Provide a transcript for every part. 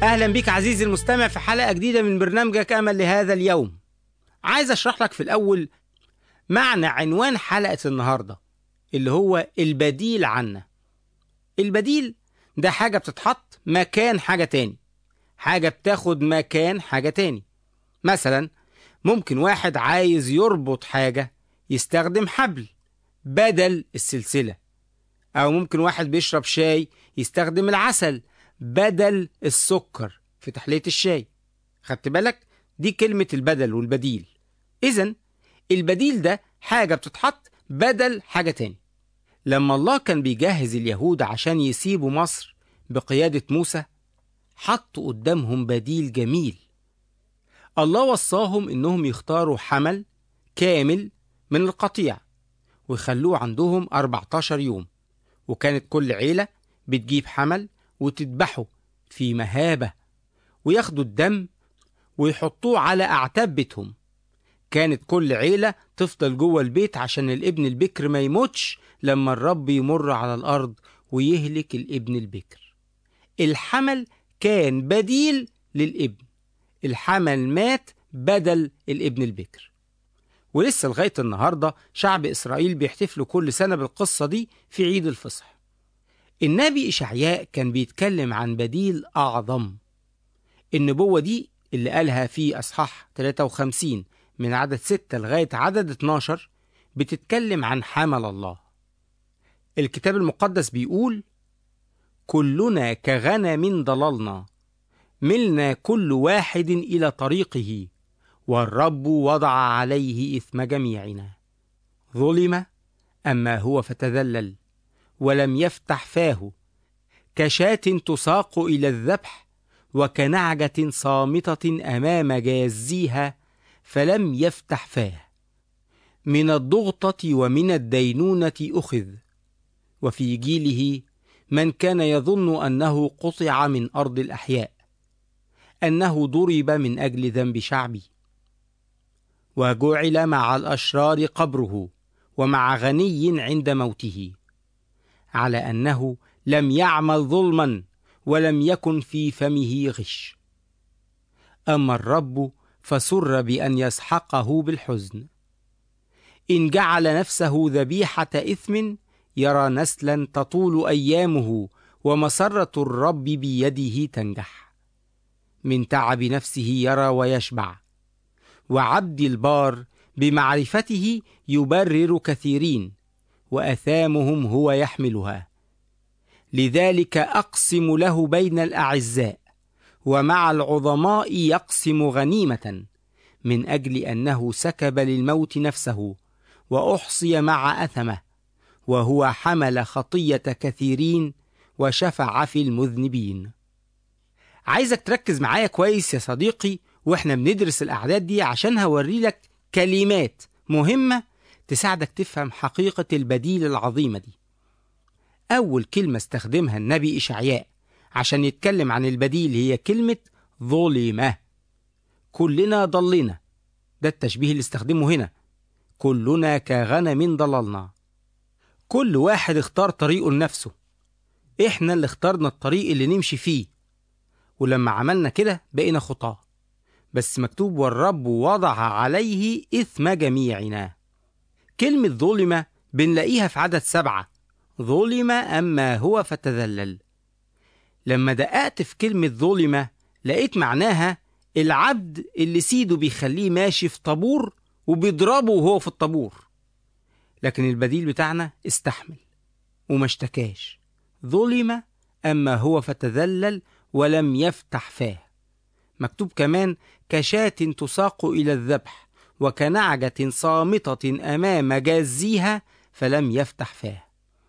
أهلا بك عزيزي المستمع في حلقة جديدة من برنامجك أمل لهذا اليوم عايز أشرح لك في الأول معنى عنوان حلقة النهاردة اللي هو البديل عنا البديل ده حاجة بتتحط مكان حاجة تاني حاجة بتاخد مكان حاجة تاني مثلا ممكن واحد عايز يربط حاجة يستخدم حبل بدل السلسلة أو ممكن واحد بيشرب شاي يستخدم العسل بدل السكر في تحلية الشاي خدت بالك دي كلمة البدل والبديل إذا البديل ده حاجة بتتحط بدل حاجة تاني لما الله كان بيجهز اليهود عشان يسيبوا مصر بقيادة موسى حطوا قدامهم بديل جميل الله وصاهم إنهم يختاروا حمل كامل من القطيع ويخلوه عندهم 14 يوم وكانت كل عيلة بتجيب حمل وتذبحه في مهابة وياخدوا الدم ويحطوه على أعتاب بيتهم كانت كل عيلة تفضل جوه البيت عشان الابن البكر ما يموتش لما الرب يمر على الأرض ويهلك الابن البكر الحمل كان بديل للابن الحمل مات بدل الابن البكر ولسه لغاية النهاردة شعب إسرائيل بيحتفلوا كل سنة بالقصة دي في عيد الفصح النبي إشعياء كان بيتكلم عن بديل أعظم النبوة دي اللي قالها في أصحاح 53 من عدد 6 لغاية عدد 12 بتتكلم عن حمل الله الكتاب المقدس بيقول كلنا كغنم ضللنا ملنا كل واحد إلى طريقه والرب وضع عليه إثم جميعنا ظلم أما هو فتذلل ولم يفتح فاه كشاة تساق إلى الذبح وكنعجة صامتة أمام جازيها فلم يفتح فاه من الضغطة ومن الدينونة أخذ وفي جيله من كان يظن أنه قطع من أرض الأحياء أنه ضرب من أجل ذنب شعبي وجعل مع الأشرار قبره ومع غني عند موته على أنه لم يعمل ظلما ولم يكن في فمه غش أما الرب فسر بأن يسحقه بالحزن إن جعل نفسه ذبيحة إثم يرى نسلا تطول أيامه ومسرة الرب بيده تنجح من تعب نفسه يرى ويشبع وعبد البار بمعرفته يبرر كثيرين واثامهم هو يحملها لذلك اقسم له بين الاعزاء ومع العظماء يقسم غنيمه من اجل انه سكب للموت نفسه واحصي مع اثمه وهو حمل خطيه كثيرين وشفع في المذنبين عايزك تركز معايا كويس يا صديقي واحنا بندرس الاعداد دي عشان هوري لك كلمات مهمه تساعدك تفهم حقيقة البديل العظيمة دي. أول كلمة استخدمها النبي إشعياء عشان يتكلم عن البديل هي كلمة ظلمة. كلنا ضلنا. ده التشبيه اللي استخدمه هنا. كلنا كغنم ضللنا. كل واحد اختار طريقه لنفسه. احنا اللي اخترنا الطريق اللي نمشي فيه. ولما عملنا كده بقينا خطاه. بس مكتوب والرب وضع عليه إثم جميعنا. كلمة ظلم بنلاقيها في عدد سبعة ظلم أما هو فتذلل لما دققت في كلمة ظلم لقيت معناها العبد اللي سيده بيخليه ماشي في طابور وبيضربه وهو في الطابور لكن البديل بتاعنا استحمل وما اشتكاش ظلم أما هو فتذلل ولم يفتح فاه مكتوب كمان كشاة تساق إلى الذبح وكنعجة صامتة أمام جازيها فلم يفتح فاه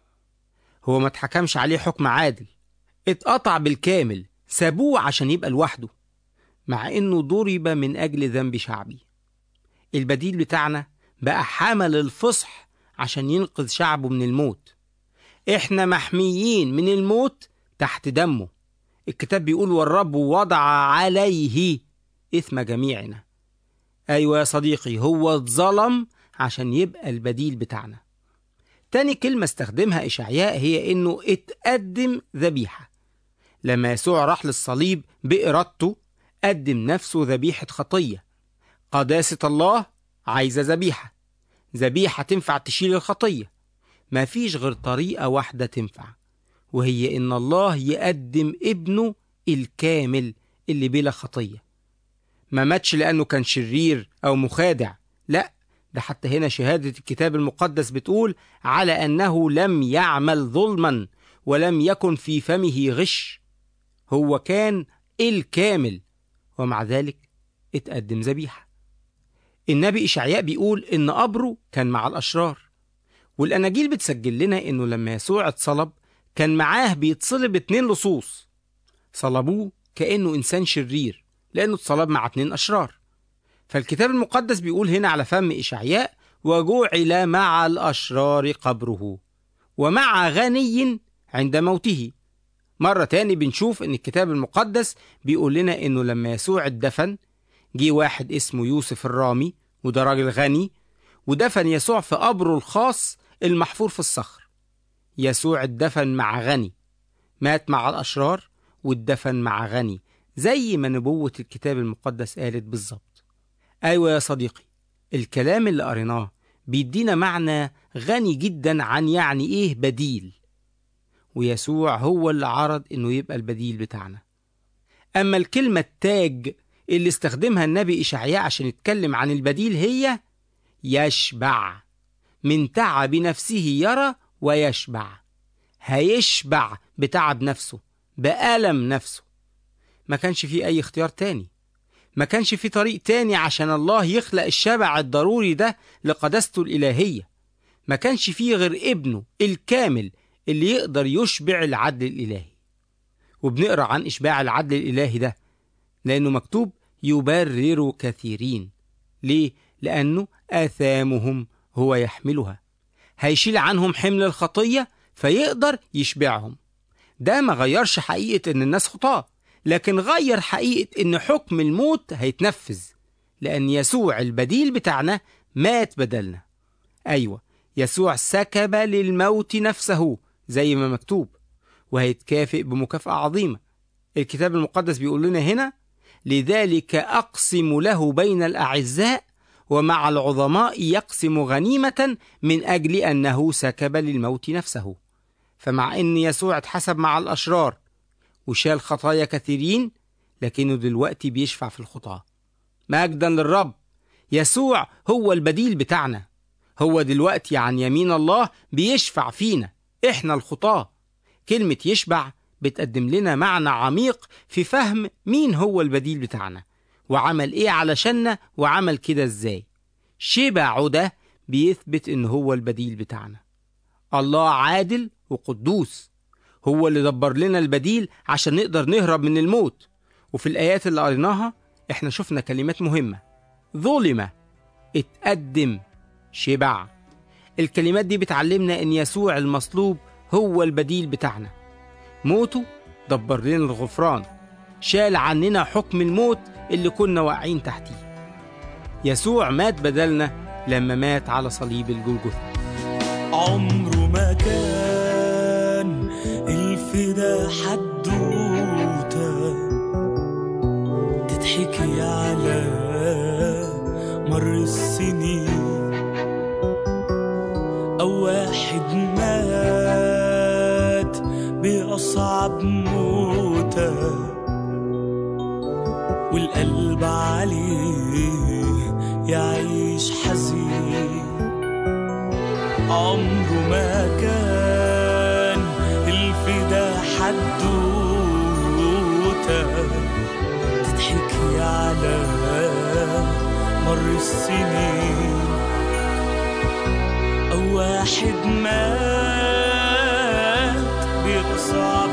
هو ما اتحكمش عليه حكم عادل اتقطع بالكامل سابوه عشان يبقى لوحده مع انه ضرب من اجل ذنب شعبي البديل بتاعنا بقى حمل الفصح عشان ينقذ شعبه من الموت احنا محميين من الموت تحت دمه الكتاب بيقول والرب وضع عليه إثم جميعنا أيوة يا صديقي هو اتظلم عشان يبقى البديل بتاعنا تاني كلمة استخدمها إشعياء هي إنه اتقدم ذبيحة لما يسوع راح للصليب بإرادته قدم نفسه ذبيحة خطية قداسة الله عايزة ذبيحة ذبيحة تنفع تشيل الخطية ما فيش غير طريقة واحدة تنفع وهي إن الله يقدم ابنه الكامل اللي بلا خطية ما ماتش لأنه كان شرير أو مخادع لا ده حتى هنا شهادة الكتاب المقدس بتقول على أنه لم يعمل ظلما ولم يكن في فمه غش هو كان الكامل ومع ذلك اتقدم ذبيحة النبي إشعياء بيقول إن قبره كان مع الأشرار والأناجيل بتسجل لنا إنه لما يسوع اتصلب كان معاه بيتصلب اتنين لصوص صلبوه كأنه إنسان شرير لأنه اتصلب مع اتنين أشرار فالكتاب المقدس بيقول هنا على فم إشعياء وجعل مع الأشرار قبره ومع غني عند موته مرة تاني بنشوف إن الكتاب المقدس بيقول لنا إنه لما يسوع اتدفن جه واحد اسمه يوسف الرامي وده راجل غني ودفن يسوع في قبره الخاص المحفور في الصخر يسوع اتدفن مع غني مات مع الأشرار واتدفن مع غني زي ما نبوة الكتاب المقدس قالت بالظبط أيوة يا صديقي الكلام اللي قريناه بيدينا معنى غني جدا عن يعني إيه بديل ويسوع هو اللي عرض إنه يبقى البديل بتاعنا أما الكلمة التاج اللي استخدمها النبي إشعياء عشان يتكلم عن البديل هي يشبع من تعب نفسه يرى ويشبع هيشبع بتعب نفسه بألم نفسه ما كانش فيه أي اختيار تاني ما كانش فيه طريق تاني عشان الله يخلق الشبع الضروري ده لقداسته الإلهية ما كانش فيه غير ابنه الكامل اللي يقدر يشبع العدل الإلهي وبنقرأ عن إشباع العدل الإلهي ده لأنه مكتوب يبرر كثيرين ليه؟ لأنه آثامهم هو يحملها هيشيل عنهم حمل الخطية فيقدر يشبعهم ده ما غيرش حقيقة إن الناس خطاة لكن غير حقيقة إن حكم الموت هيتنفذ لأن يسوع البديل بتاعنا مات بدلنا أيوة يسوع سكب للموت نفسه زي ما مكتوب وهيتكافئ بمكافأة عظيمة الكتاب المقدس بيقول لنا هنا لذلك أقسم له بين الأعزاء ومع العظماء يقسم غنيمة من أجل أنه سكب للموت نفسه فمع أن يسوع اتحسب مع الأشرار وشال خطايا كثيرين لكنه دلوقتي بيشفع في الخطاة مجدا للرب يسوع هو البديل بتاعنا هو دلوقتي عن يمين الله بيشفع فينا احنا الخطاة كلمة يشبع بتقدم لنا معنى عميق في فهم مين هو البديل بتاعنا وعمل ايه علشاننا وعمل كده ازاي شبعه ده بيثبت ان هو البديل بتاعنا الله عادل وقدوس هو اللي دبر لنا البديل عشان نقدر نهرب من الموت وفي الآيات اللي قريناها احنا شفنا كلمات مهمة ظلم اتقدم شبع الكلمات دي بتعلمنا ان يسوع المصلوب هو البديل بتاعنا موته دبر لنا الغفران شال عننا حكم الموت اللي كنا واقعين تحتيه يسوع مات بدلنا لما مات على صليب الجلجثة عمره ما كان الفدا حدوتة تضحكي على مر السنين أو واحد مات بأصعب موتة والقلب عليه يعيش حزين عمره ما كان الفدا حدوتة تضحكي على مر السنين أو واحد مات بأصعب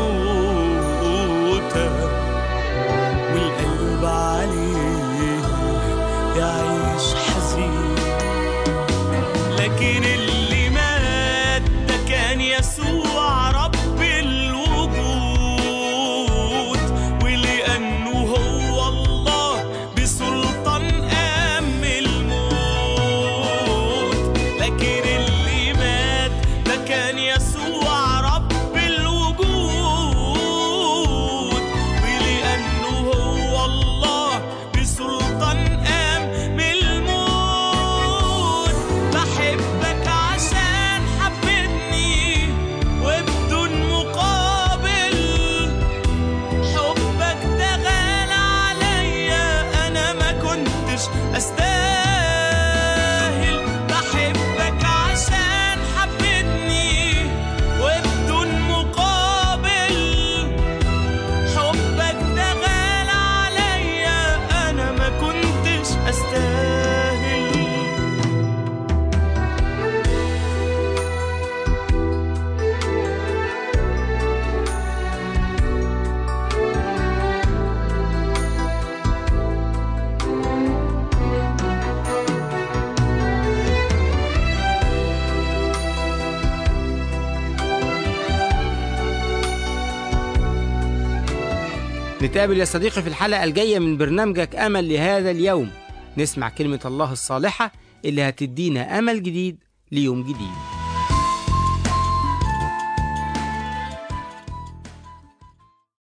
موتة والقلب عليه يعيش حزين لكن اللي مات ده كان يسوع رب الوجود ولأنه هو الله بسلطان قام الموت لكن اللي مات ده كان يسوع رب الوجود نتقابل يا صديقي في الحلقة الجاية من برنامجك أمل لهذا اليوم نسمع كلمة الله الصالحة اللي هتدينا أمل جديد ليوم جديد